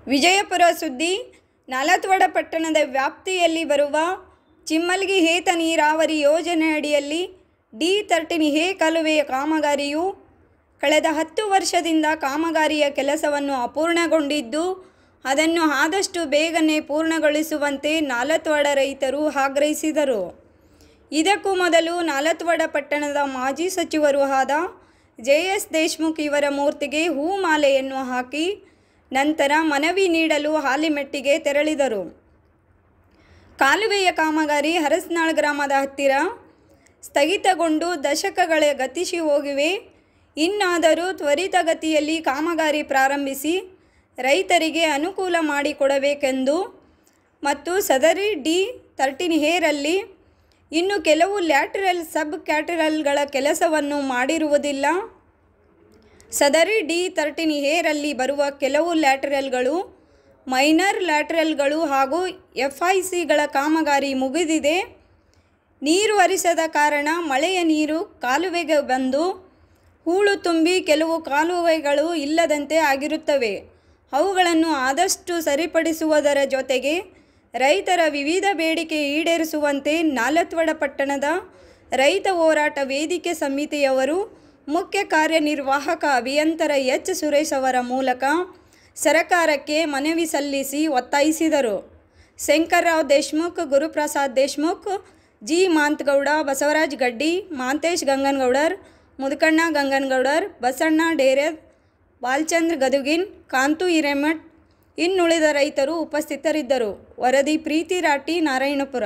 ವಿಜಯಪುರ ಸುದ್ದಿ ನಾಲತ್ವಡ ಪಟ್ಟಣದ ವ್ಯಾಪ್ತಿಯಲ್ಲಿ ಬರುವ ಚಿಮ್ಮಲ್ಗಿ ಹೇತ ನೀರಾವರಿ ಯೋಜನೆಯಡಿಯಲ್ಲಿ ಡಿ ತರ್ಟಿನ್ ಹೇ ಕಾಲುವೆಯ ಕಾಮಗಾರಿಯು ಕಳೆದ ಹತ್ತು ವರ್ಷದಿಂದ ಕಾಮಗಾರಿಯ ಕೆಲಸವನ್ನು ಅಪೂರ್ಣಗೊಂಡಿದ್ದು ಅದನ್ನು ಆದಷ್ಟು ಬೇಗನೆ ಪೂರ್ಣಗೊಳಿಸುವಂತೆ ನಾಲತ್ವಡ ರೈತರು ಆಗ್ರಹಿಸಿದರು ಇದಕ್ಕೂ ಮೊದಲು ನಾಲತ್ವಡ ಪಟ್ಟಣದ ಮಾಜಿ ಸಚಿವರು ಆದ ಜೆ ಎಸ್ ದೇಶ್ಮುಖ್ ಇವರ ಮೂರ್ತಿಗೆ ಹೂಮಾಲೆಯನ್ನು ಹಾಕಿ ನಂತರ ಮನವಿ ನೀಡಲು ಹಾಲಿಮೆಟ್ಟಿಗೆ ತೆರಳಿದರು ಕಾಲುವೆಯ ಕಾಮಗಾರಿ ಹರಸ್ನಾಳ್ ಗ್ರಾಮದ ಹತ್ತಿರ ಸ್ಥಗಿತಗೊಂಡು ದಶಕಗಳ ಗತಿಸಿ ಹೋಗಿವೆ ಇನ್ನಾದರೂ ತ್ವರಿತಗತಿಯಲ್ಲಿ ಕಾಮಗಾರಿ ಪ್ರಾರಂಭಿಸಿ ರೈತರಿಗೆ ಅನುಕೂಲ ಮಾಡಿಕೊಡಬೇಕೆಂದು ಮತ್ತು ಸದರಿ ಡಿ ತರ್ಟಿನ್ ಹೇರಲ್ಲಿ ಇನ್ನು ಕೆಲವು ಲ್ಯಾಟರಲ್ ಸಬ್ ಕ್ಯಾಟರಲ್ಗಳ ಕೆಲಸವನ್ನು ಮಾಡಿರುವುದಿಲ್ಲ ಸದರಿ ಡಿ ತರ್ಟಿನ್ ಹೇರಲ್ಲಿ ಬರುವ ಕೆಲವು ಲ್ಯಾಟರಲ್ಗಳು ಮೈನರ್ ಲ್ಯಾಟರಲ್ಗಳು ಹಾಗೂ ಎಫ್ ಐ ಸಿಗಳ ಕಾಮಗಾರಿ ಮುಗಿದಿದೆ ನೀರು ಹರಿಸದ ಕಾರಣ ಮಳೆಯ ನೀರು ಕಾಲುವೆಗೆ ಬಂದು ಹೂಳು ತುಂಬಿ ಕೆಲವು ಕಾಲುವೆಗಳು ಇಲ್ಲದಂತೆ ಆಗಿರುತ್ತವೆ ಅವುಗಳನ್ನು ಆದಷ್ಟು ಸರಿಪಡಿಸುವುದರ ಜೊತೆಗೆ ರೈತರ ವಿವಿಧ ಬೇಡಿಕೆ ಈಡೇರಿಸುವಂತೆ ನಾಲತ್ವಡ ಪಟ್ಟಣದ ರೈತ ಹೋರಾಟ ವೇದಿಕೆ ಸಮಿತಿಯವರು ಮುಖ್ಯ ಕಾರ್ಯನಿರ್ವಾಹಕ ಅಭಿಯಂತರ ಎಚ್ ಸುರೇಶ್ ಅವರ ಮೂಲಕ ಸರಕಾರಕ್ಕೆ ಮನವಿ ಸಲ್ಲಿಸಿ ಒತ್ತಾಯಿಸಿದರು ಶಂಕರ್ರಾವ್ ದೇಶ್ಮುಖ್ ಗುರುಪ್ರಸಾದ್ ದೇಶ್ಮುಖ್ ಜಿ ಮಾಂತಗೌಡ ಬಸವರಾಜ್ ಗಡ್ಡಿ ಮಾಂತೇಶ್ ಗಂಗನಗೌಡರ್ ಮುದುಕಣ್ಣ ಗಂಗನಗೌಡರ್ ಬಸಣ್ಣ ಡೇರೆದ್ ಬಾಲ್ಚಂದ್ರ ಗದುಗಿನ್ ಕಾಂತು ಹಿರೇಮಠ್ ಇನ್ನುಳಿದ ರೈತರು ಉಪಸ್ಥಿತರಿದ್ದರು ವರದಿ ಪ್ರೀತಿ ರಾಟಿ ನಾರಾಯಣಪುರ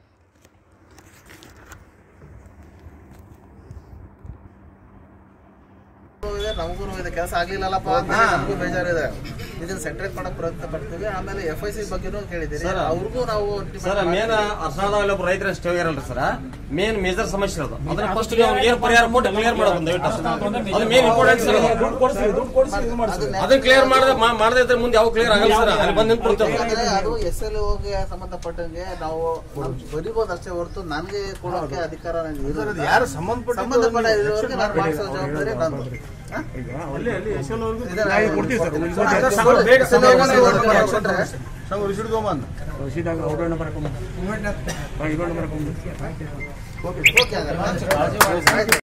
ಇದೆ ನಮಗೂ ಇದೆ ಕೆಲಸ ಆಗ್ಲಿಲ್ಲಲ್ಲಪ್ಪ ಅಂತ ನಮಗೂ ಬೇಜಾರಿದೆ ಇದನ್ನ ಸೆಂಟ್ರೇಟ್ ಮಾಡಕ್ ಪ್ರಯತ್ನ ಪಡ್ತೀವಿ ಆಮೇಲೆ ಎಫ್ ಐ ಸಿ ಬಗ್ಗೆನೂ ಕೇಳಿದ್ದೀರಿ ಸರ್, ಅವ್ರಿಗೂ ನಾವು ಸರ್ ಮೇನ್ ಅರ್ಸನಾದಲ್ಲಿ ಒಬ್ಬ ರೈತರ ಸ್ಟೇ ಇರಲ್ರಿ ಸರ್ ಮೇನ್ ಮೇಜರ್ ಸಮಸ್ಯೆ ಅದು ಅದನ್ನ ಫಸ್ಟ್ ಏನ್ ಪರಿಹಾರ ಕೊಟ್ಟು ಕ್ಲಿಯರ್ ಮಾಡೋದು ದಯವಿಟ್ಟು ಅದು ಮೇನ್ ಇಂಪಾರ್ಟೆಂಟ್ ಸರ್ ಅದು. ಅದನ್ನ ಕ್ಲಿಯರ್ ಮಾಡದೆ ಮಾಡದೇ ಇದ್ರೆ ಮುಂದೆ ಯಾವ ಕ್ಲಿಯರ್ ಆಗಲ್ಲ ಸರ್ ಅಲ್ಲಿ ಬಂದು ನಿಂತ್ಬಿಡ್ತೇವೆ ಯಾಕಂದ್ರೆ ಅದು ಎಸ್ ಎಲ್ ಓಗೆ ಸಂಬಂಧಪಟ್ಟಂಗೆ ನಾವು ಬರಿಬೋದು ಅಷ್ಟೇ ಹೊರತು ನನಗೆ ಕೊಡೋಕೆ ಅಧಿಕಾರ ನನಗೆ ಇರೋದಿಲ್ಲ. ಯಾರು ಸಂಬಂಧಪಟ್ಟ ಸಂಬಂಧಪಟ್ಟ ಇರೋರಿಗೆ ನಾನು ಮಾಡಿಸೋ ಜವಾಬ್ದಾರಿ ನಂದು ಹ? ಅಲ್ಲಿ ಅಲ್ಲಿ ಎಸ್ಎಲ್ ಇದೆ, ನಾವು ಕೊಡ್ತೀವಿ ಸರ್ ಕೊಡ್ತೀವಿ. ಕೊಡ್ತೀವಿ. ಅದೇ ಸಂಬಳ ಬೇಗ SLO ಗೆ ಸಂಬಳ ನೀವು ಕೊಡ್ತೀವಿ. ಕೊಟ್ರೆ ಸಂಬಳ ರಿಸೀಟ್ ತಗೊಂಬಂದು ಓಕೆ ಹಾಗಾದ್ರೆ. ಆಯ್ತು.